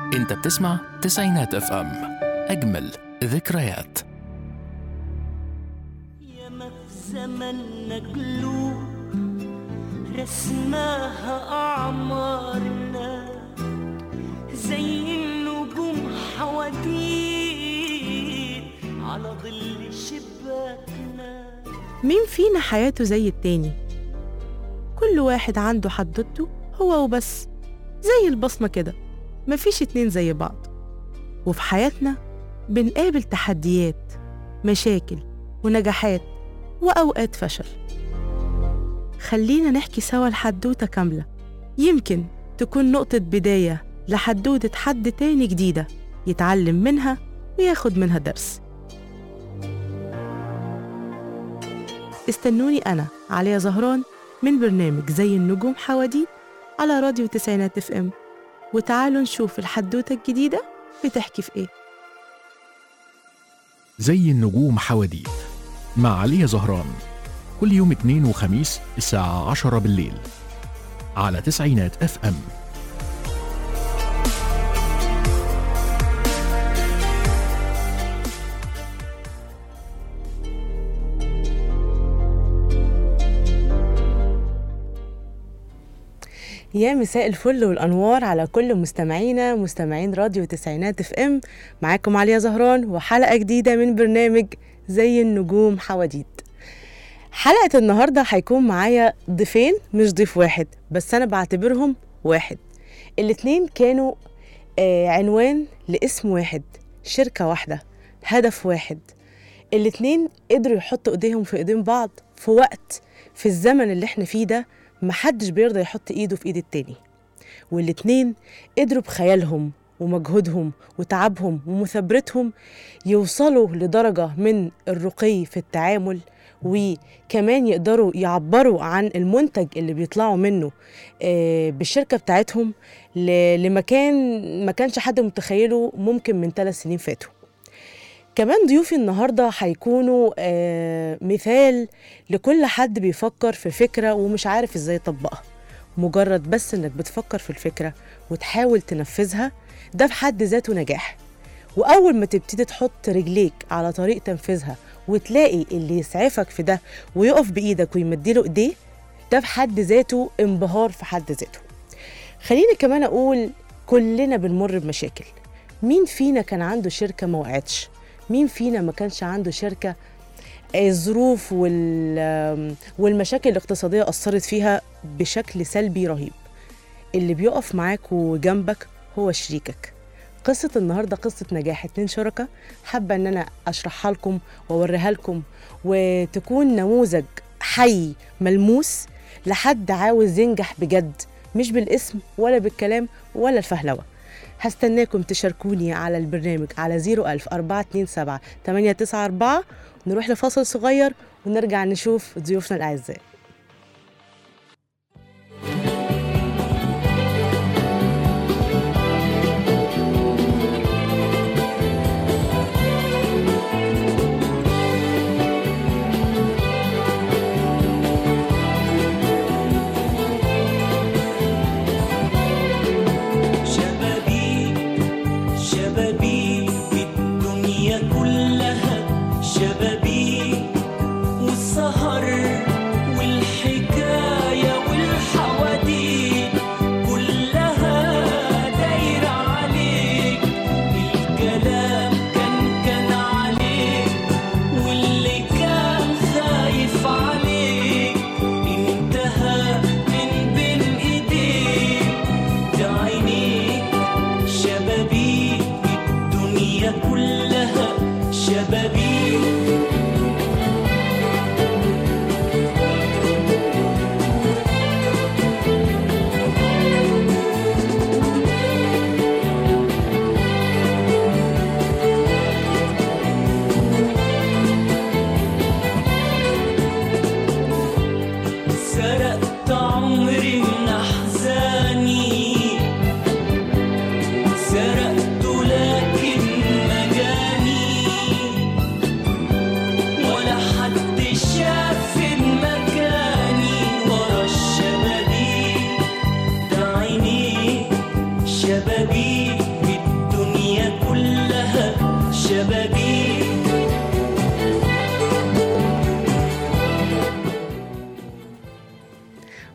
انت بتسمع تسعينات اف ام اجمل ذكريات ياما في زمننا قلوب رسماها أعمارنا زي النجوم حواديت على ظل شباكنا مين فينا حياته زي التاني كل واحد عنده حدوته هو وبس زي البصمة كده مفيش اتنين زي بعض وفي حياتنا بنقابل تحديات مشاكل ونجاحات وأوقات فشل خلينا نحكي سوا الحدوتة كاملة يمكن تكون نقطة بداية لحدوتة حد تاني جديدة يتعلم منها وياخد منها درس استنوني أنا عليا زهران من برنامج زي النجوم حواديت على راديو تسعينات اف ام وتعالوا نشوف الحدوتة الجديدة بتحكي في ايه زي النجوم حواديت مع عليا زهران كل يوم اثنين وخميس الساعة عشرة بالليل على تسعينات اف ام يا مساء الفل والانوار على كل مستمعينا مستمعين راديو تسعينات اف ام معاكم عليا زهران وحلقه جديده من برنامج زي النجوم حواديت حلقه النهارده هيكون معايا ضيفين مش ضيف واحد بس انا بعتبرهم واحد الاتنين كانوا آه عنوان لاسم واحد شركه واحده هدف واحد الاتنين قدروا يحطوا ايديهم في ايدين بعض في وقت في الزمن اللي احنا فيه ده محدش بيرضى يحط ايده في ايد التاني والاتنين قدروا بخيالهم ومجهودهم وتعبهم ومثابرتهم يوصلوا لدرجة من الرقي في التعامل وكمان يقدروا يعبروا عن المنتج اللي بيطلعوا منه آه، بالشركة بتاعتهم ل- لمكان ما كانش حد متخيله ممكن من ثلاث سنين فاتوا كمان ضيوفي النهارده هيكونوا آه، مثال لكل حد بيفكر في فكره ومش عارف ازاي يطبقها مجرد بس انك بتفكر في الفكره وتحاول تنفذها ده في حد ذاته نجاح واول ما تبتدي تحط رجليك على طريق تنفيذها وتلاقي اللي يسعفك في ده ويقف بايدك ويمديله ايديه ده في حد ذاته انبهار في حد ذاته خليني كمان اقول كلنا بنمر بمشاكل مين فينا كان عنده شركه ما وقعتش مين فينا ما كانش عنده شركه الظروف وال والمشاكل الاقتصاديه اثرت فيها بشكل سلبي رهيب اللي بيقف معاك وجنبك هو شريكك قصة النهاردة قصة نجاح اتنين شركاء حابة ان انا اشرحها لكم واوريها لكم وتكون نموذج حي ملموس لحد عاوز ينجح بجد مش بالاسم ولا بالكلام ولا الفهلوة هستناكم تشاركوني على البرنامج على 01000 427 894 نروح لفاصل صغير ونرجع نشوف ضيوفنا الأعزاء شبابيك شبابيك الدنيا كلها شبابيك والسهر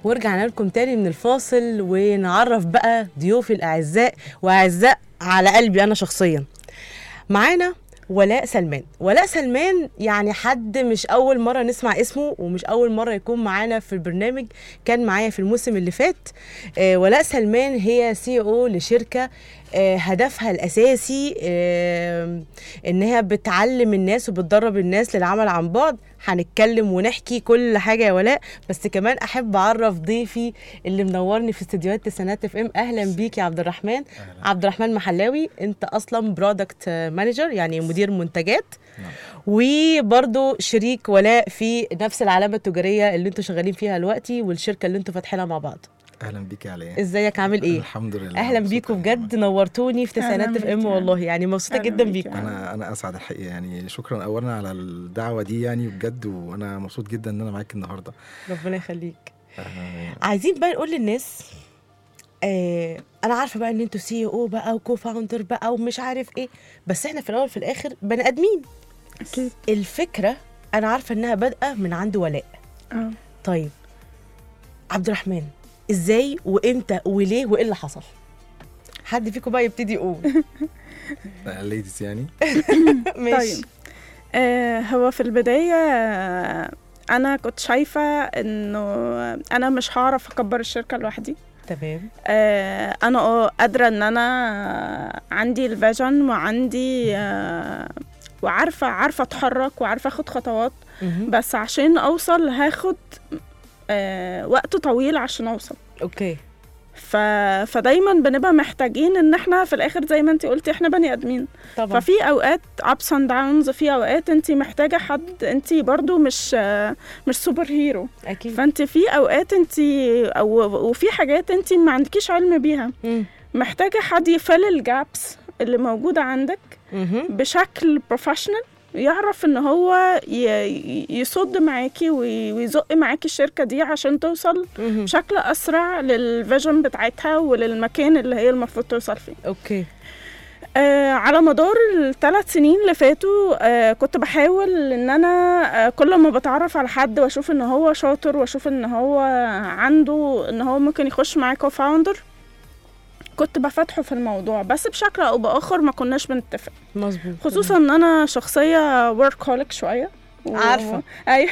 ورجعنا لكم تاني من الفاصل ونعرف بقى ضيوفي الاعزاء واعزاء على قلبي انا شخصيا معانا ولاء سلمان ولاء سلمان يعني حد مش اول مره نسمع اسمه ومش اول مره يكون معانا في البرنامج كان معايا في الموسم اللي فات آه ولاء سلمان هي سي او لشركه آه هدفها الاساسي آه انها بتعلم الناس وبتدرب الناس للعمل عن بعد هنتكلم ونحكي كل حاجه يا ولاء بس كمان احب اعرف ضيفي اللي منورني في استديوهات تسعينات اف ام اهلا بيك يا عبد الرحمن عبد الرحمن محلاوي انت اصلا برودكت مانجر يعني مدير منتجات وبرضه شريك ولاء في نفس العلامه التجاريه اللي انتوا شغالين فيها دلوقتي والشركه اللي انتوا فاتحينها مع بعض اهلا بيك يا عليا ازيك عامل ايه الحمد لله اهلا مبسوط بيكم أوي بجد نورتوني في تسعينات أهلاً اف ام بيك. والله يعني مبسوطه أهلاً جدا بيك. بيكم انا انا اسعد الحقيقه يعني شكرا اولا على الدعوه دي يعني بجد وانا مبسوط جدا ان انا معاك النهارده ربنا يخليك آه، عايزين بقى نقول للناس آه انا عارفه بقى ان انتوا سي او بقى وكو فاوندر بقى ومش عارف ايه بس احنا في الاول في الاخر بني ادمين اكيد الفكره انا عارفه انها بادئه من عند ولاء اه طيب عبد الرحمن ازاي وامتى وليه وايه اللي حصل حد فيكم بقى يبتدي يقول ليديز يعني ماشي طيب آه هو في البداية آه، أنا كنت شايفة إنه أنا مش هعرف أكبر الشركة لوحدي تمام آه أنا اه قادرة إن أنا عندي الفيجن وعندي آه وعارفة عارفة أتحرك وعارفة أخد خطوات مهم. بس عشان أوصل هاخد آه وقت طويل عشان أوصل اوكي ف... فدايما بنبقى محتاجين ان احنا في الاخر زي ما انت قلتي احنا بني ادمين طبعا ففي اوقات ups and downs في اوقات انت محتاجه حد انت برضو مش مش سوبر هيرو اكيد فانت في اوقات انت او وفي حاجات انت ما عندكيش علم بيها مم. محتاجه حد يفل الجابس اللي موجوده عندك مهم. بشكل بروفيشنال يعرف ان هو ي- يصد معاكي وي- ويزق معاكي الشركه دي عشان توصل مهم. بشكل اسرع للفيجن بتاعتها وللمكان اللي هي المفروض توصل فيه اوكي آه على مدار الثلاث سنين اللي فاتوا آه كنت بحاول ان انا آه كل ما بتعرف على حد واشوف ان هو شاطر واشوف ان هو عنده ان هو ممكن يخش معايا كوفاوندر كنت بفتحه في الموضوع بس بشكل او باخر ما كناش بنتفق مظبوط خصوصا ان انا شخصيه ورك هوليك شويه و- عارفة. ايوه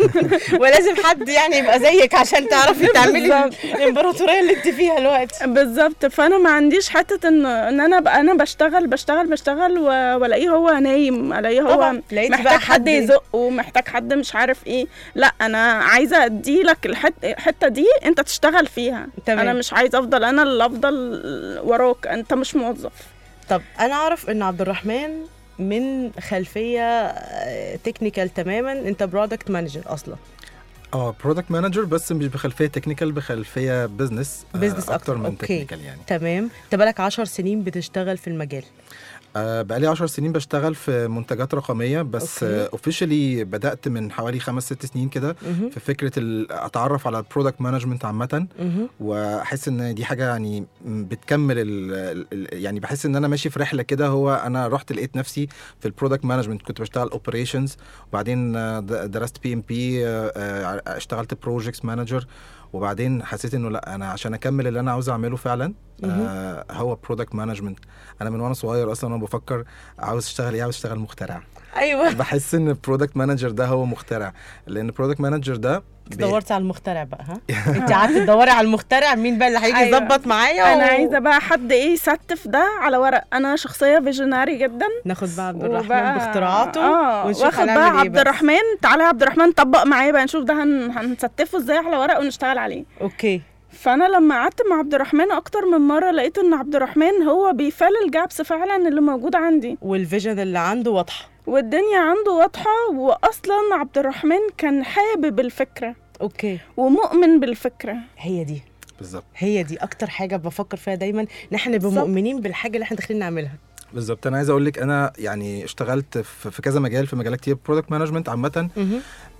ولازم حد يعني يبقى زيك عشان تعرفي تعملي الامبراطوريه اللي انت فيها دلوقتي بالظبط فانا ما عنديش حته ان ان انا ابقى انا بشتغل بشتغل بشتغل و- والاقيه هو نايم الاقيه هو طبعا لقيتي بقى محتاج حد حد يزقه محتاج حد مش عارف ايه لا انا عايزه اديلك الحته الحته دي انت تشتغل فيها تمام. انا مش عايزه افضل انا اللي افضل وراك انت مش موظف طب انا اعرف ان عبد الرحمن من خلفيه تكنيكال تماما انت برودكت مانجر اصلا اه برودكت مانجر بس مش بخلفيه تكنيكال بخلفيه بزنس Business اكتر أكتر، من أوكي. تكنيكال يعني تمام انت بقالك 10 سنين بتشتغل في المجال آه بقالي 10 سنين بشتغل في منتجات رقميه بس أوكي. اوفيشلي بدات من حوالي خمس ست سنين كده مهم. في فكره ال- اتعرف على البرودكت مانجمنت عامه مهم. واحس ان دي حاجه يعني م- بتكمل ال ال يعني بحس ان انا ماشي في رحله كده هو انا رحت لقيت نفسي في البرودكت مانجمنت كنت بشتغل اوبريشنز وبعدين آه، د- درست بي ام بي اشتغلت بروجكتس مانجر وبعدين حسيت انه لا انا عشان اكمل اللي انا عاوز اعمله فعلا مهم. آه هو برودكت مانجمنت انا من وانا صغير اصلا وانا بفكر عاوز اشتغل ايه عاوز اشتغل مخترع ايوه بحس ان البرودكت مانجر ده هو مخترع لان البرودكت مانجر ده بي- دورتي على المخترع بقى ها انت قعدتي تدوري على المخترع مين بقى اللي هيجي أيوة. يظبط معايا انا و- عايزه بقى حد ايه يستف ده على ورق انا شخصيه فيجناري جدا ناخد بقى عبد الرحمن وبقى- باختراعاته اه ونشوف واخد هنعمل بقى ايه عبد بقى. الرحمن تعالى يا عبد الرحمن طبق معايا بقى نشوف ده هن... هنستفه ازاي على ورق ونشتغل عليه اوكي فانا لما قعدت مع عبد الرحمن اكتر من مره لقيت ان عبد الرحمن هو بيفل الجابس فعلا اللي موجود عندي والفيجن اللي عنده واضحه والدنيا عنده واضحه واصلا عبد الرحمن كان حابب الفكره اوكي ومؤمن بالفكره هي دي بالظبط هي دي اكتر حاجه بفكر فيها دايما ان احنا نبقى بالظبط. مؤمنين بالحاجه اللي احنا داخلين نعملها بالظبط انا عايز اقول لك انا يعني اشتغلت في في كذا مجال في مجالات كتير برودكت مانجمنت عامه مهم.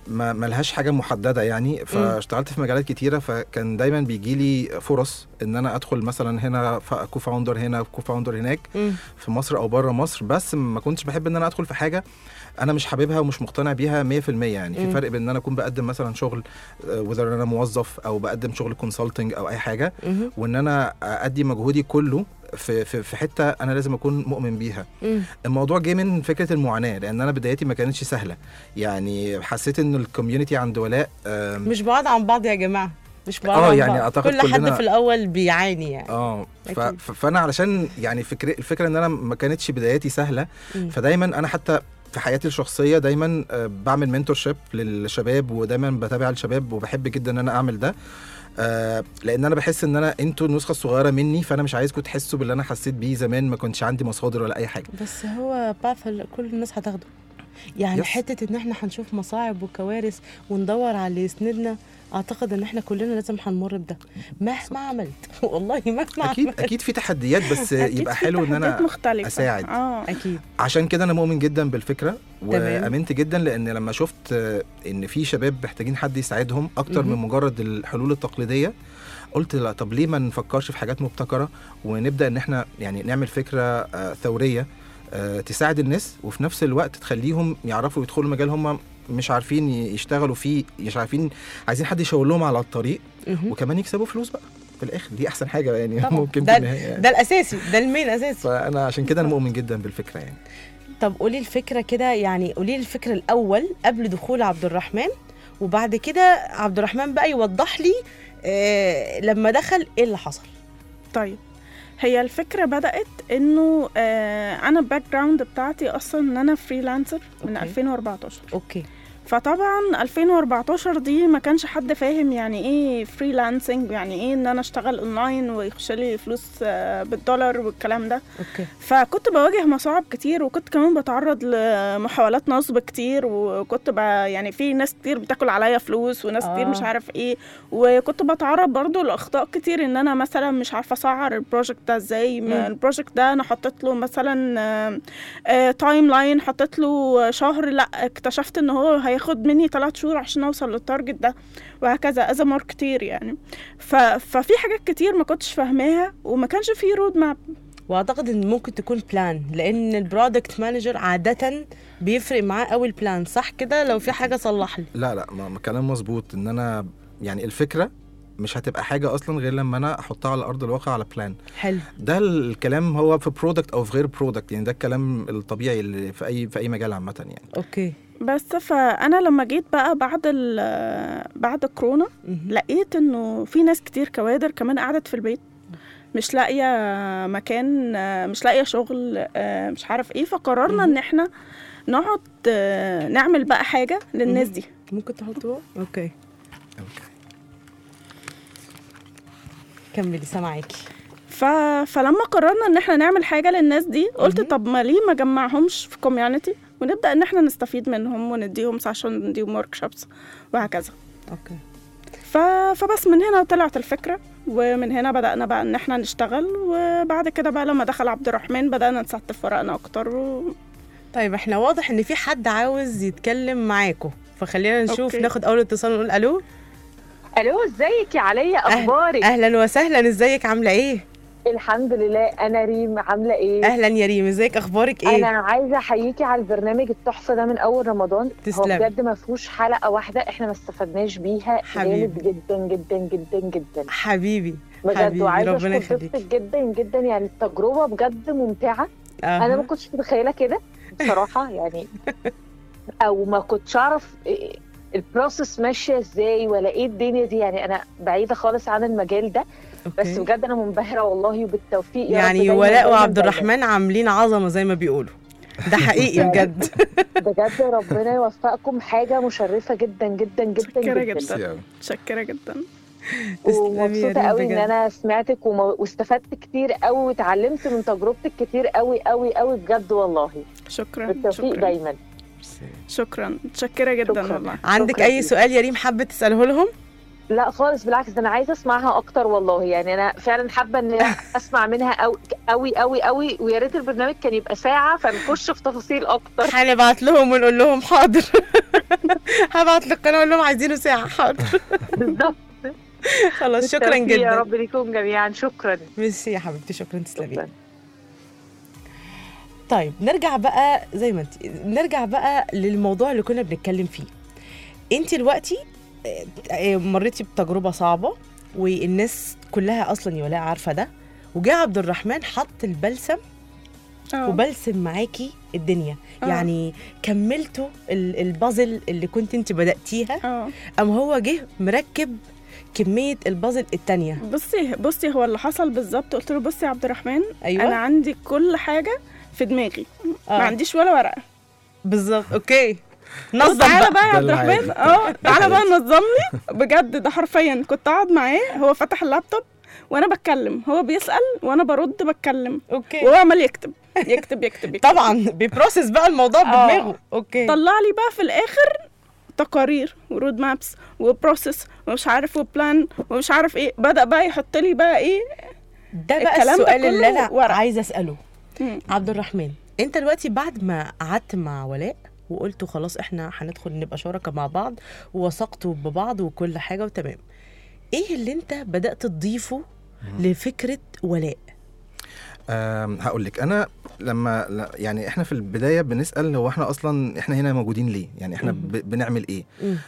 ما ملهاش حاجه محدده يعني فاشتغلت في مجالات كتيره فكان دايما بيجي لي فرص ان انا ادخل مثلا هنا كو فاوندر هنا كو فاوندر هناك مم. في مصر او بره مصر بس ما كنتش بحب ان انا ادخل في حاجه انا مش حاببها ومش مقتنع بيها 100% يعني في مم. فرق بين ان انا اكون بقدم مثلا شغل وذر انا موظف او بقدم شغل كونسلتنج او اي حاجه مهم. وان انا ادي مجهودي كله في في في حته انا لازم اكون مؤمن بيها مم. الموضوع جه من فكره المعاناه لان انا بدايتي ما كانتش سهله يعني حسيت ان الكوميونتي عند ولاء آم، مش بعاد عن بعض يا جماعه مش بعاد آه، عن يعني بعض. أعتقد كل حد كلنا- في الاول بيعاني يعني اه ف... أكيد. ف- فانا علشان يعني فكرة الفكره ان انا ما كانتش بداياتي سهله مم. فدايما انا حتى في حياتي الشخصيه دايما آه، بعمل منتور شيب للشباب ودايما بتابع الشباب وبحب جدا ان انا اعمل ده آه لان انا بحس ان انا انتوا النسخه الصغيره مني فانا مش عايزكم تحسوا باللي انا حسيت بيه زمان ما كنتش عندي مصادر ولا اي حاجه بس هو باث ال- كل الناس هتاخده يعني يس. حته ان احنا هنشوف مصاعب وكوارث وندور على اللي يسندنا اعتقد ان احنا كلنا لازم هنمر بده مهما عملت والله مهما اكيد عملت اكيد في تحديات بس أكيد يبقى في حلو ان تحديات انا مختلفة. أساعد. اه اكيد عشان كده انا مؤمن جدا بالفكره تمام. وامنت جدا لان لما شفت آه، ان في شباب محتاجين حد يساعدهم اكتر من مهم. مجرد الحلول التقليديه قلت لا طب ليه ما نفكرش في حاجات مبتكره ونبدا ان احنا يعني نعمل فكره آه، ثوريه آه، تساعد الناس وفي نفس الوقت تخليهم يعرفوا يدخلوا مجال هم مش عارفين ي- يشتغلوا فيه مش عارفين عايزين حد يشاور لهم على الطريق مهم. وكمان يكسبوا فلوس بقى في الاخر دي احسن حاجه يعني طبعاً. ممكن ده- في النهايه يعني. ده الاساسي ده المين اساسي فانا عشان كده انا مؤمن جدا بالفكره يعني طب قولي الفكره كده يعني قولي لي الفكره الاول قبل دخول عبد الرحمن وبعد كده عبد الرحمن بقى يوضح لي آه لما دخل ايه اللي حصل طيب هي الفكرة بدأت إنه آه أنا الباك جراوند بتاعتي أصلا إن أنا فريلانسر من أوكي. 2014 اوكي فطبعا 2014 دي ما كانش حد فاهم يعني ايه فريلانسنج يعني ايه ان انا اشتغل اونلاين ويخش لي فلوس آه، بالدولار والكلام ده اوكي فكنت بواجه مصاعب كتير وكنت كمان بتعرض لمحاولات نصب كتير وكنت ب... يعني في ناس كتير بتاكل عليا فلوس وناس آه. آه. كتير مش عارف ايه وكنت بتعرض برضو لاخطاء كتير ان انا مثلا مش عارفه اسعر البروجكت ده ازاي مم. البروجكت ده انا حطيت له مثلا تايم لاين حطيت له شهر لا اكتشفت ان هو هياخد مني ثلاث شهور عشان اوصل للتارجت ده وهكذا از ماركتير يعني ف... ففي حاجات كتير ما كنتش فاهماها وما كانش في رود ماب واعتقد ان ممكن تكون بلان لان البرودكت مانجر عاده بيفرق معاه قوي البلان صح كده لو في حاجه صلح لي لا لا ما ما كلام مظبوط ان انا يعني الفكره مش هتبقى حاجه اصلا غير لما انا احطها على ارض الواقع على بلان حلو ده الكلام هو في برودكت او في غير برودكت يعني ده الكلام الطبيعي اللي في اي في اي مجال عامه يعني اوكي بس فانا لما جيت بقى بعد ال بعد كورونا مهم. لقيت انه في ناس كتير كوادر كمان قعدت في البيت مش لاقيه مكان مش لاقيه شغل مش عارف ايه فقررنا مهم. ان احنا نقعد نعمل بقى حاجه للناس مهم. دي ممكن تحطوه اوكي أوكي. كملي سامعاكي ف... فلما قررنا ان احنا نعمل حاجه للناس دي قلت مهم. طب ما ليه ما جمعهمش في كوميونتي ونبدا ان احنا نستفيد منهم ونديهم سيشن نديهم ورك شوبس وهكذا اوكي ف... فبس من هنا طلعت الفكرة ومن هنا بدأنا بقى إن إحنا نشتغل وبعد كده بقى لما دخل عبد الرحمن بدأنا نستف ورقنا أكتر و... طيب احنا واضح ان في حد عاوز يتكلم معاكم فخلينا نشوف أوكي. ناخد اول اتصال ونقول الو الو ازيك يا عليا أهل- اخبارك اهلا وسهلا ازيك عامله ايه الحمد لله انا ريم عامله ايه اهلا يا ريم ازيك اخبارك ايه انا عايزه احييكي على البرنامج التحفه ده من اول رمضان تسلمي. هو بجد ما فيهوش حلقه واحده احنا ما استفدناش بيها حبيبي. جامد جدا جدا جدا جدا حبيبي بجد حبيبي وعايزه ربنا اشكر يخليكي ضيفتك جدا جدا يعني التجربه بجد ممتعه انا ما أها. كنتش متخيله كده بصراحه يعني او ما كنتش اعرف إيه البروسيس ماشيه ازاي ولا ايه الدنيا دي يعني انا بعيده خالص عن المجال ده بس أوكي. بجد انا منبهره والله وبالتوفيق يا رب يعني دايماً ولاء دايماً وعبد دايماً. الرحمن عاملين عظمه زي ما بيقولوا ده حقيقي بجد بجد ربنا يوفقكم حاجه مشرفه جدا جدا جدا متشكرة جدا جدا. ميرسي أوي. متشكرة جدا تسلمي يا ومبسوطه ريم قوي ان بجد. انا سمعتك وم... واستفدت كتير قوي واتعلمت من تجربتك كتير قوي قوي قوي بجد والله شكرا بالتوفيق شكرا دايما ميرسي. شكرا متشكرة جدا شكراً. والله عندك شكراً اي ليك. سؤال يا ريم حابه تساله لهم لا خالص بالعكس ده انا عايزه اسمعها اكتر والله يعني انا فعلا حابه ان أنا اسمع منها قوي قوي قوي قوي ويا ريت البرنامج كان يبقى ساعه فنخش في تفاصيل اكتر هنبعت لهم ونقول لهم حاضر هبعت للقناه اقول لهم عايزينه ساعه حاضر بالظبط خلاص شكرا بالتوفيق يا جدا رب ليكم جميعا شكرا ميرسي يا حبيبتي شكرا تسلمي شكرا طيب نرجع بقى زي ما انت نرجع بقى للموضوع اللي كنا بنتكلم فيه انت دلوقتي آه، آه، مريتي بتجربه صعبه والناس كلها اصلا يا ولاء عارفه ده وجاء عبد الرحمن حط البلسم آه. وبلسم معاكي الدنيا آه. يعني كملتوا ال- البازل اللي كنت انت بداتيها اه ام هو جه مركب كميه البازل التانية بصي بصي هو اللي حصل بالظبط قلت له بصي يا عبد الرحمن ايوه انا عندي كل حاجه في دماغي آه. ما عنديش ولا ورقه بالظبط اوكي طب نظم تعالى بقى بقى يا ده عبد اللي الرحمن عادي. اه تعالى بقى نظم لي بجد ده حرفيا كنت اقعد معاه هو فتح اللابتوب وانا بتكلم هو بيسال وانا برد بتكلم اوكي وهو عمال يكتب يكتب يكتب, يكتب. طبعا بيبروسس بقى الموضوع آه. بدماغه اوكي طلع لي بقى في الاخر تقارير ورود مابس وبروسيس ومش عارف وبلان ومش عارف ايه بدا بقى يحط لي بقى ايه ده بقى الكلام ده السؤال اللي كله انا ورق. عايزه اساله مم. عبد الرحمن انت دلوقتي بعد ما قعدت مع ولاء وقلتوا خلاص احنا هندخل نبقى شركاء مع بعض ووثقتوا ببعض وكل حاجه وتمام ايه اللي انت بدات تضيفه لفكره ولاء أم، هقول لك انا لما لا- يعني احنا في البدايه بنسال هو احنا اصلا احنا هنا موجودين ليه يعني احنا مم. ب- بنعمل ايه مم.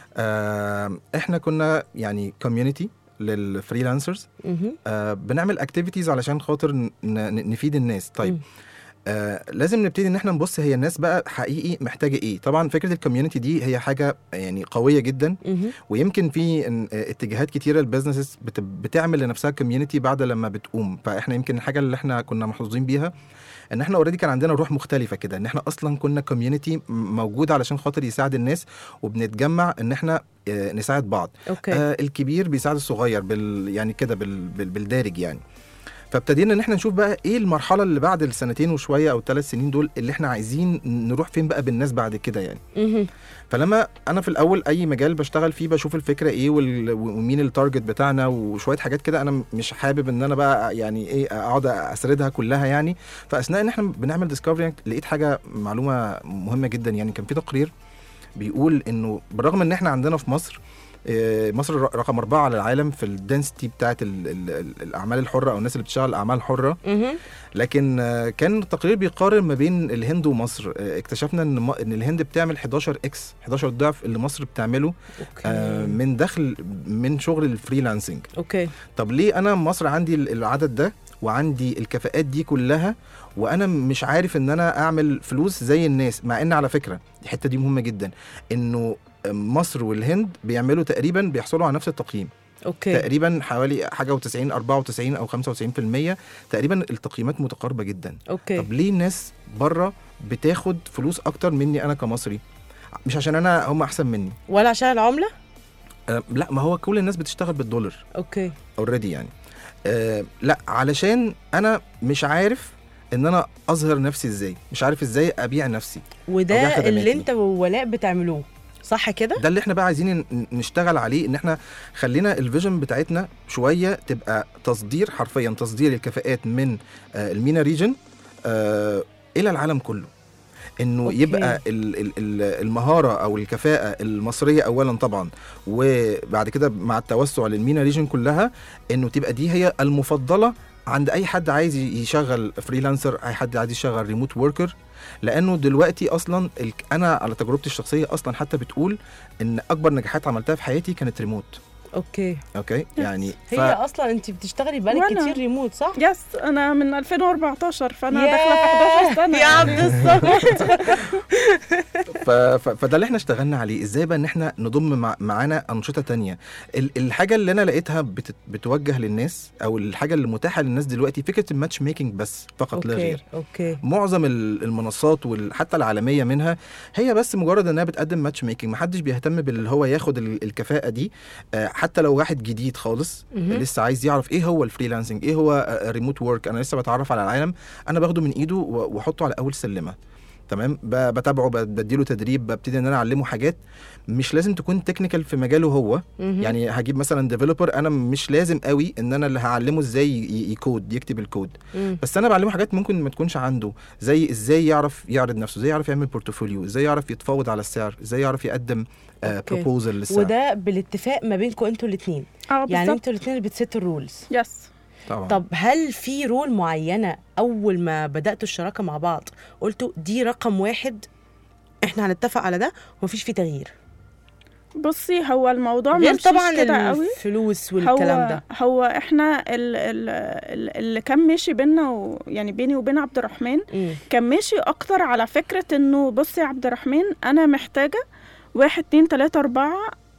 أم، احنا كنا يعني كوميونتي للفريلانسرز مهم. آه بنعمل اكتيفيتيز علشان خاطر ن- ن- نفيد الناس طيب مم. آه لازم نبتدي ان احنا نبص هي الناس بقى حقيقي محتاجه ايه طبعا فكره الكوميونتي دي هي حاجه يعني قويه جدا مهم. ويمكن في إن- آه، اتجاهات كتيره البيزنسز بت بتعمل لنفسها كوميونتي بعد لما بتقوم فاحنا يمكن الحاجه اللي احنا كنا محظوظين بيها ان احنا اوريدي كان عندنا روح مختلفه كده ان احنا اصلا كنا كوميونتي موجود علشان خاطر يساعد الناس وبنتجمع ان احنا آه، نساعد بعض اوكي آه الكبير بيساعد الصغير بال يعني كده بال بال بالدارج يعني فابتدينا ان احنا نشوف بقى ايه المرحله اللي بعد السنتين وشويه او ثلاث سنين دول اللي احنا عايزين نروح فين بقى بالناس بعد كده يعني مهم. فلما انا في الاول اي مجال بشتغل فيه بشوف الفكره ايه وال- ومين التارجت بتاعنا وشويه حاجات كده انا مش حابب ان انا بقى يعني ايه اقعد اسردها كلها يعني فاثناء ان احنا بنعمل ديسكفري لقيت حاجه معلومه مهمه جدا يعني كان في تقرير بيقول انه بالرغم ان احنا عندنا في مصر آه، مصر ر- رقم أربعة على العالم في الدنسيتي بتاعت ال ال ال الأعمال الحرة أو الناس اللي بتشتغل أعمال حرة مهم. لكن آه، كان التقرير بيقارن ما بين الهند ومصر آه، اكتشفنا ان م- ان الهند بتعمل 11 اكس 11 ضعف اللي مصر بتعمله آه، اوكي من دخل من شغل الفريلانسنج اوكي طب ليه انا مصر عندي ال- العدد ده وعندي الكفاءات دي كلها وانا مش عارف ان انا اعمل فلوس زي الناس مع ان على فكره الحته دي مهمه جدا انه مصر والهند بيعملوا تقريبا بيحصلوا على نفس التقييم اوكي تقريبا حوالي حاجه و90 94 او 95% تقريبا التقييمات متقاربه جدا اوكي طب ليه الناس بره بتاخد فلوس اكتر مني انا كمصري مش عشان انا هم احسن مني ولا عشان العمله أه لا ما هو كل الناس بتشتغل بالدولار اوكي اوريدي يعني أه لا علشان انا مش عارف ان انا اظهر نفسي ازاي مش عارف ازاي ابيع نفسي وده أو بيع اللي خدماتي. انت وولاء بتعملوه صح كده ده اللي احنا بقى عايزين ن- نشتغل عليه ان احنا خلينا الفيجن بتاعتنا شويه تبقى تصدير حرفيا تصدير الكفاءات من آه، المينا ريجن آه، الى العالم كله انه أوكي. أوكي. يبقى ال- ال- ال- المهاره او الكفاءه المصريه اولا طبعا وبعد كده مع التوسع للمينا ريجن كلها انه تبقى دي هي المفضله عند اي حد عايز يشغل فريلانسر اي حد عايز يشغل ريموت وركر لانه دلوقتي اصلا ال- انا على تجربتي الشخصيه اصلا حتى بتقول ان اكبر نجاحات عملتها في حياتي كانت ريموت اوكي اوكي يعني هي اصلا انت بتشتغلي بقالك وأنا. كتير ريموت صح يس انا من 2014 فانا ياه، داخله في 11 سنه يا عبد الصمد ف... ف... فده اللي احنا اشتغلنا عليه ازاي بقى ان احنا نضم مع... معانا انشطه تانية ال... الحاجه اللي انا لقيتها بت... بتوجه للناس او الحاجه اللي متاحه للناس دلوقتي فكره الماتش ميكنج بس فقط لا اوكي غير اوكي معظم ال- المنصات وحتى العالميه منها هي بس مجرد انها بتقدم ماتش ميكنج محدش بيهتم باللي هو ياخد ال- الكفاءه دي آه، حتى لو واحد جديد خالص مهم. لسه عايز يعرف ايه هو الفريلانسنج ايه هو ريموت ورك انا لسه بتعرف على العالم انا باخده من ايده و- واحطه على اول سلمه تمام ب- بتابعه ب- بديله تدريب ببتدي ان انا اعلمه حاجات مش لازم تكون تكنيكال في مجاله هو مهم. يعني هجيب مثلا ديفلوبر انا مش لازم قوي ان انا اللي هعلمه ازاي ي- يكود يكتب الكود مم. بس انا بعلمه حاجات ممكن ما تكونش عنده زي ازاي يعرف يعرض نفسه ازاي يعرف يعمل بورتفوليو ازاي يعرف يتفاوض على السعر ازاي يعرف يقدم أوكي. بروبوزل للسعر وده بالاتفاق ما بينكم انتوا الاثنين اه يعني بالظبط انتوا الاثنين اللي بتسيتوا الرولز يس طبعا طب هل في رول معينه اول ما بداتوا الشراكه مع بعض قلتوا دي رقم واحد احنا هنتفق على ده ومفيش فيه تغيير بصي هو الموضوع غير مش طبعا كده قوي الفلوس والكلام هو ده هو احنا ال ال ال- اللي كان ماشي بينا و يعني بيني وبين عبد الرحمن مم. كان ماشي اكتر على فكره انه بصي يا عبد الرحمن انا محتاجه واحد اتنين تلاته اربعه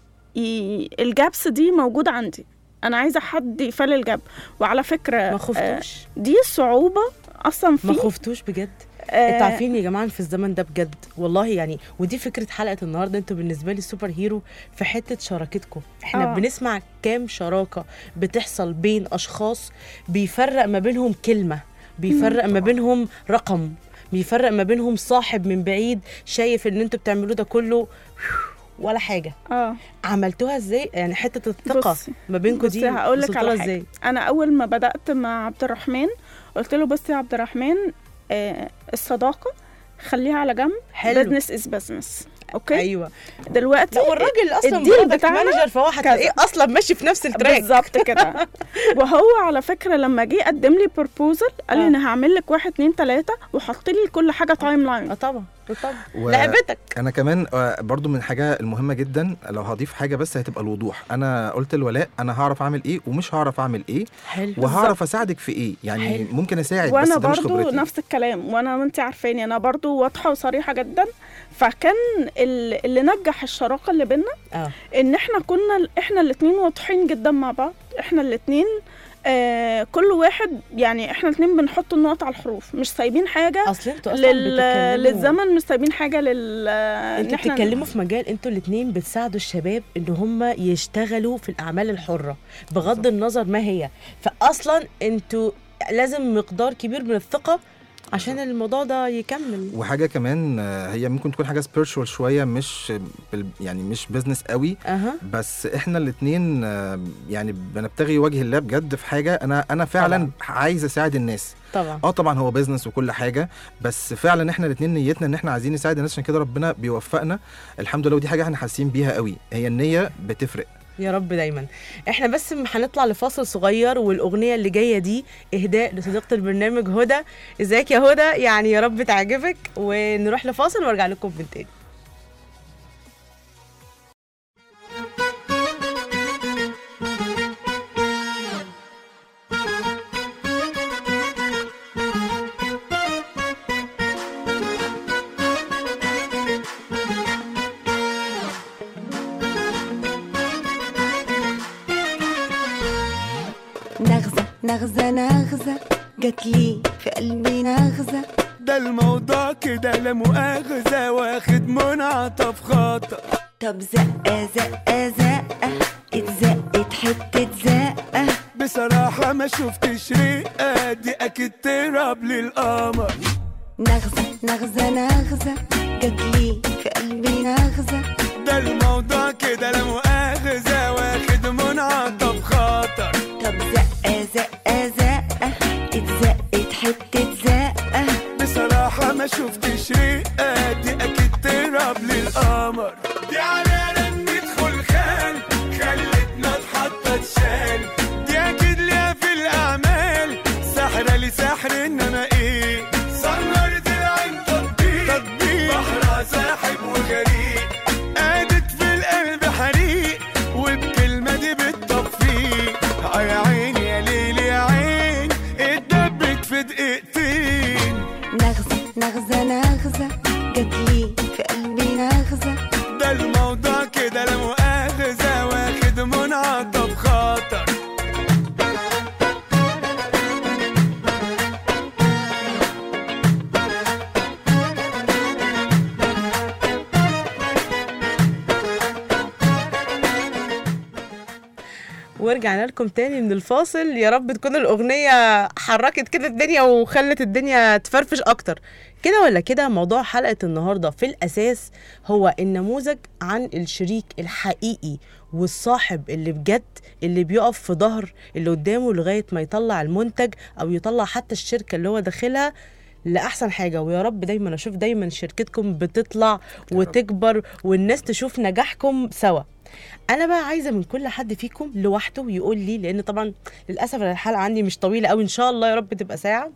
ي... الجابس دي موجوده عندي انا عايزه حد يفل الجاب وعلى فكره ما آه، خفتوش دي الصعوبه اصلا ما في خفتوش بجد آه، انتوا عارفين يا جماعه في الزمن ده بجد والله يعني ودي فكره حلقه النهارده انتوا بالنسبه لي سوبر هيرو في حته شراكتكم احنا آه. آه. بنسمع كام شراكه بتحصل بين اشخاص بيفرق ما بينهم كلمه بيفرق ما بينهم رقم بيفرق ما بينهم صاحب من بعيد شايف ان انتوا بتعملوه ده كله ولا حاجه اه عملتوها ازاي يعني حته الثقه بصي- ما بينكم بصي دي هقول لك وصلتوا على لها حاجه ازاي انا اول ما بدات مع عبد الرحمن قلت له بصي يا عبد الرحمن آه الصداقه خليها على جنب حلو بزنس از بزنس اوكي ايوه دلوقتي لا والراجل اصلا الديل برودكت بتاعنا مانجر فهو هتلاقيه اصلا ماشي في نفس التراك بالظبط كده وهو على فكره لما جه قدم لي بروبوزل قال لي آه. انا هعمل لك واحد اتنين تلاته وحط لي كل حاجه تايم لاين اه طبعا آه طبعا و- لعبتك انا كمان آه، برضو من حاجه المهمه جدا لو هضيف حاجه بس هتبقى الوضوح انا قلت لولاء انا هعرف اعمل ايه ومش هعرف اعمل ايه حلو وهعرف اساعدك في ايه يعني حلو. ممكن اساعد بس وانا ده مش برضو خبرتي نفس الكلام وانا وانت عارفاني انا برضو واضحه وصريحه جدا فكان ال- اللي نجح الشراكه اللي بينا اه ان احنا كنا احنا الاتنين واضحين جدا مع بعض احنا الاتنين آه كل واحد يعني احنا الاتنين بنحط النقط على الحروف مش سايبين حاجه اصل انتوا اصلا لل... بتتكلموا للزمن مش سايبين حاجه لل انتوا بتتكلموا في مجال انتوا الاثنين بتساعدوا الشباب ان هم يشتغلوا في الاعمال الحره بغض النظر ما هي فاصلا انتوا لازم مقدار كبير من الثقه عشان الموضوع ده يكمل وحاجه كمان آه، هي ممكن تكون حاجه سبيرشوال شويه مش بال- يعني مش بزنس قوي اها بس احنا الاثنين يعني بنبتغي وجه الله بجد في حاجه انا انا فعلا طبعاً. عايز اساعد الناس طبعا اه طبعا هو بيزنس وكل حاجه بس فعلا احنا الاثنين نيتنا ان احنا عايزين نساعد الناس عشان كده ربنا بيوفقنا الحمد لله ودي حاجه احنا حاسين بيها قوي هي النيه بتفرق يا رب دايما احنا بس هنطلع لفاصل صغير والاغنيه اللي جايه دي اهداء لصديقه البرنامج هدى ازيك يا هدى يعني يا رب تعجبك ونروح لفاصل وارجع لكم من تاني نغزة نغزة نغزة جات لي في قلبي نغزة ده الموضوع كده لا مؤاخذة واخد منعطف خطأ طب زقة زقة زقة اتزقت حتة زقة بصراحة ما شفتش رقة دي أكيد تراب للقمر نغزة نغزة نغزة جات لي في قلبي نغزة ده الموضوع كده لا مؤاخذة واخد منعطف خطر طب زقة زقة زقة اتزقت حتة زقة بصراحة ما شفتش رقة دي أكيد تراب للقمر دي على رنة خلخال خلتنا اتحطت شال دي أكيد ليها في الأعمال سحرة لسحر إنما إيه سهرت العين تطبيق تطبيق بحرها ساحب وغريق قادت في القلب حريق وبكلمة دي بتطفيه آه يا عيني يا ليل يا ورجعنا لكم تاني من الفاصل يا رب تكون الأغنية حركت كده الدنيا وخلت الدنيا تفرفش أكتر كده ولا كده موضوع حلقة النهاردة في الأساس هو النموذج عن الشريك الحقيقي والصاحب اللي بجد اللي بيقف في ظهر اللي قدامه لغاية ما يطلع المنتج أو يطلع حتى الشركة اللي هو داخلها لأحسن حاجة ويا رب دايما أشوف دايما شركتكم بتطلع وتكبر والناس تشوف نجاحكم سوا انا بقى عايزه من كل حد فيكم لوحده يقول لي لان طبعا للاسف أنا الحلقه عندي مش طويله قوي ان شاء الله يا رب تبقى ساعه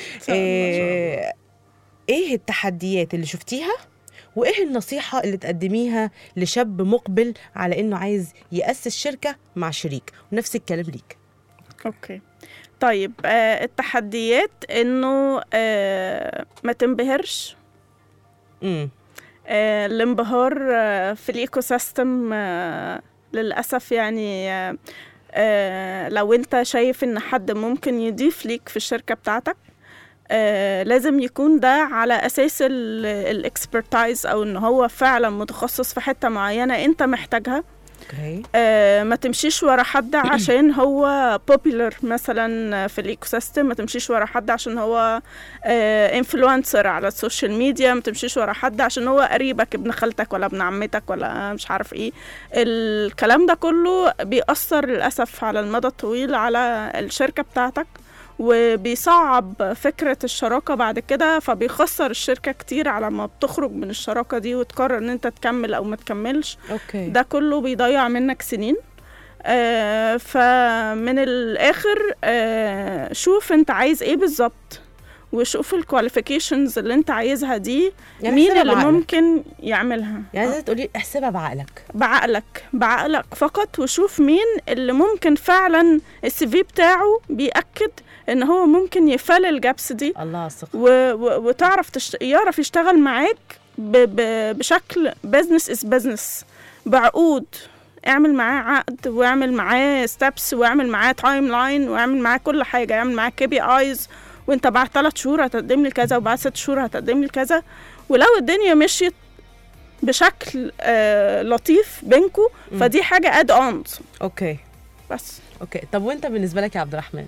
إيه, ايه التحديات اللي شفتيها وايه النصيحه اللي تقدميها لشاب مقبل على انه عايز ياسس شركه مع شريك ونفس الكلام ليك اوكي طيب آه التحديات انه آه ما تنبهرش امم آه الانبهار آه في الايكو سيستم آه للاسف يعني آه آه لو انت شايف ان حد ممكن يضيف ليك في الشركه بتاعتك آه لازم يكون ده على اساس الاكسبرتايز او ان هو فعلا متخصص في حته معينه انت محتاجها اوكي آه، ما تمشيش ورا حد عشان هو بوبيلر مثلا في الايكو سيستم ما تمشيش ورا حد عشان هو انفلونسر على السوشيال ميديا ما تمشيش ورا حد عشان هو قريبك ابن خالتك ولا ابن عمتك ولا مش عارف ايه الكلام ده كله بيأثر للأسف على المدى الطويل على الشركة بتاعتك وبيصعب فكرة الشراكة بعد كده فبيخسر الشركة كتير على ما بتخرج من الشراكة دي وتقرر ان انت تكمل او ما تكملش اوكي ده كله بيضيع منك سنين آه فمن الاخر آه شوف انت عايز ايه بالظبط وشوف الكواليفيكيشنز اللي انت عايزها دي يعني مين احسبها اللي بعقلك. ممكن يعملها يعني عايزه تقولي احسبها بعقلك بعقلك بعقلك فقط وشوف مين اللي ممكن فعلا السي في بتاعه بيأكد ان هو ممكن يفل الجابس دي الله على الثقه و... و... وتعرف تشت... يعرف يشتغل معاك ب... ب... بشكل بزنس از بزنس بعقود اعمل معاه عقد واعمل معاه ستابس واعمل معاه تايم لاين واعمل معاه كل حاجه اعمل معاه كي بي ايز وانت بعد ثلاث شهور هتقدم لي كذا وبعد ست شهور هتقدم لي كذا ولو الدنيا مشيت بشكل آه لطيف بينكو مم. فدي حاجه اد اونز اوكي بس اوكي طب وانت بالنسبه لك يا عبد الرحمن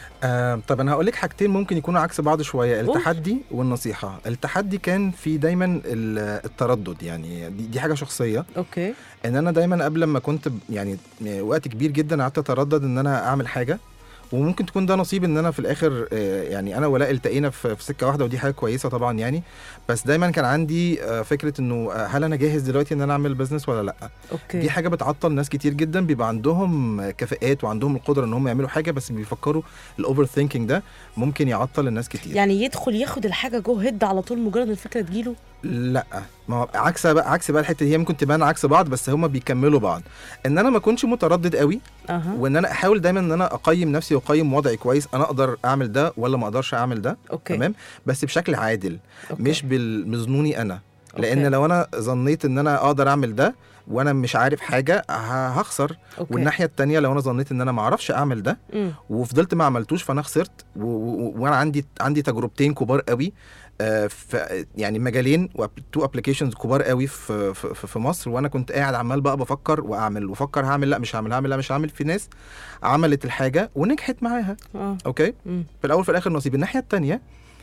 آه طب انا هقول لك حاجتين ممكن يكونوا عكس بعض شويه قول. التحدي والنصيحه التحدي كان في دايما ال- التردد يعني دي, دي حاجه شخصيه اوكي ان انا دايما قبل ما كنت ب- يعني وقت كبير جدا قعدت اتردد ان انا اعمل حاجه وممكن تكون ده نصيب ان انا في الاخر آه، يعني انا ولاء التقينا في في سكه واحده ودي حاجه كويسه طبعا يعني بس دايما كان عندي آه، فكره انه آه، هل انا جاهز دلوقتي ان انا اعمل بزنس ولا لا اوكي دي حاجه بتعطل ناس كتير جدا بيبقى عندهم كفاءات وعندهم القدره ان هم يعملوا حاجه بس بيفكروا الاوفر ثينكينج ده ممكن يعطل الناس كتير يعني يدخل ياخد الحاجه جو هيد على طول مجرد الفكره تجيله لا ما هو عكس بقى عكس بقى الحته دي هي ممكن تبان عكس بعض بس هما بيكملوا بعض ان انا ما اكونش متردد قوي اها وان انا احاول دايما ان انا اقيم نفسي واقيم وضعي كويس انا اقدر اعمل ده ولا ما اقدرش اعمل ده اوكي تمام بس بشكل عادل أوكي. مش بالمظنوني انا لان أوكي. لو انا ظنيت ان انا اقدر اعمل ده وانا مش عارف حاجه ه- هخسر أوكي. والناحيه التانية لو انا ظنيت ان انا ما اعرفش اعمل ده مم. وفضلت ما عملتوش فانا خسرت و- و- وانا عندي عندي تجربتين كبار قوي آه، في يعني مجالين تو ابلكيشنز كبار قوي في, في, في- في مصر وانا كنت قاعد عمال بقى بفكر واعمل وافكر هعمل لا مش هعمل هعمل لا مش هعمل في ناس عملت الحاجه ونجحت معاها اه اوكي مم. في الاول في الاخر نصيب الناحيه التانية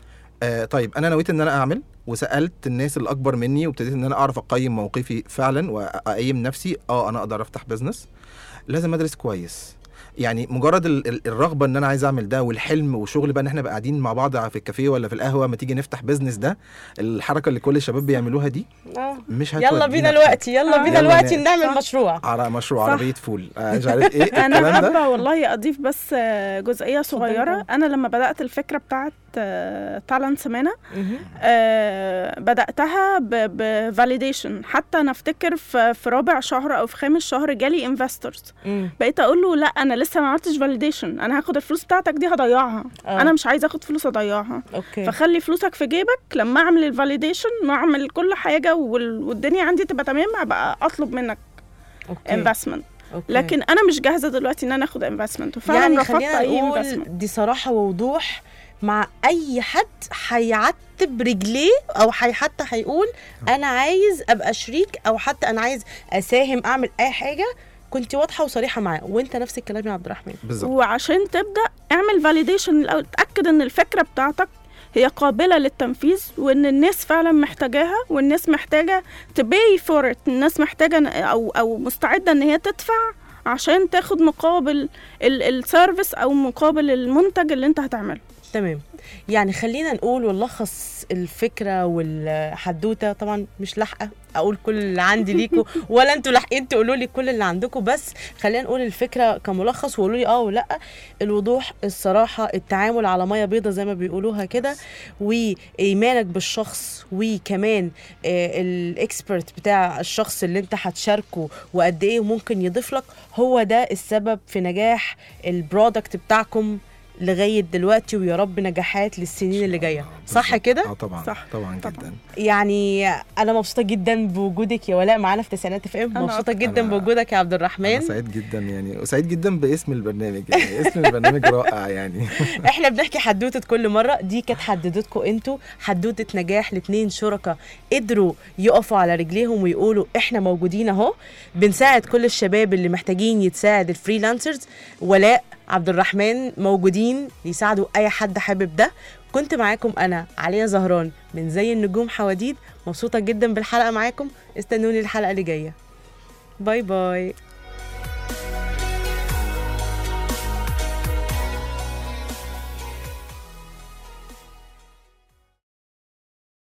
آه طيب انا نويت ان انا اعمل وسالت الناس اللي اكبر مني وابتديت ان انا اعرف اقيم موقفي فعلا واقيم نفسي اه انا اقدر افتح بزنس لازم ادرس كويس يعني مجرد ال- ال- الرغبه ان انا عايز اعمل ده والحلم وشغل بقى ان احنا بقى قاعدين مع بعض في الكافيه ولا في القهوه ما تيجي نفتح بزنس ده الحركه اللي كل الشباب بيعملوها دي آه. مش يلا هتودينا بينا في حاجة. دلوقتي يلا آه. بينا يلا دلوقتي ن- نعمل صح. مشروع على مشروع صح. عربيه فول آه مش عارف ايه انا الكلام ده حابه والله اضيف بس آه، جزئيه صغيره طبعا. انا لما بدات الفكره بتاعت تالنت سمانه مهم. آه، بداتها بفاليديشن حتى انا افتكر في في رابع شهر او في خامس شهر جالي انفستورز مم. بقيت اقول له لا انا لسه ما عملتش فاليديشن انا هاخد الفلوس بتاعتك دي هضيعها آه. انا مش عايزه اخد فلوس اضيعها اوكي فخلي فلوسك في جيبك لما اعمل الفاليديشن واعمل كل حاجه وال- والدنيا عندي تبقى تمام ابقى اطلب منك اوكي انفستمنت أوكي. لكن انا مش جاهزه دلوقتي ان انا اخد انفستمنت وفعلا يعني رفضت خلينا اي نقول انفستمنت دي صراحه ووضوح مع اي حد هيعتب رجليه او حي حتى هيقول انا عايز ابقى شريك او حتى انا عايز اساهم اعمل اي حاجه كنت واضحه وصريحه معاه وانت نفس الكلام يا عبد الرحمن بالظبط وعشان تبدا اعمل فاليديشن الاول تاكد ان الفكره بتاعتك هي قابله للتنفيذ وان الناس فعلا محتاجاها والناس محتاجه تبي فور الناس محتاجه ن- او او مستعده ان هي تدفع عشان تاخد مقابل السيرفيس او مقابل المنتج اللي انت هتعمله تمام يعني خلينا نقول ونلخص الفكره والحدوته طبعا مش لاحقه اقول كل اللي عندي ليكوا ولا انتوا لاحقين تقولوا لي كل اللي عندكم بس خلينا نقول الفكره كملخص وقولوا لي اه ولا الوضوح الصراحه التعامل على ميه بيضه زي ما بيقولوها كده وايمانك بالشخص وكمان آه، الاكسبرت بتاع الشخص اللي انت هتشاركه وقد ايه ممكن يضيف لك هو ده السبب في نجاح البرودكت بتاعكم لغايه دلوقتي ويا رب نجاحات للسنين اللي جايه صح كده اه طبعا صح. طبعا طبعا. جدا يعني انا مبسوطه جدا بوجودك يا ولاء معانا في تسعينات اف ام أنا مبسوطه أكتر. جدا أنا- بوجودك يا عبد انا الرحمن سعيد جدا يعني وسعيد جدا باسم البرنامج يعني اسم البرنامج رائع يعني احنا بنحكي حدوته كل مره دي كانت حدوتكم انتوا حدوته نجاح لاتنين شركاء قدروا يقفوا على رجليهم ويقولوا احنا موجودين اهو بنساعد كل الشباب اللي محتاجين يتساعد الفريلانسرز ولاء عبد الرحمن موجودين يساعدوا اي حد حابب ده كنت معاكم انا عليا زهران من زي النجوم حواديد مبسوطه جدا بالحلقه معاكم استنوني الحلقه اللي جايه باي باي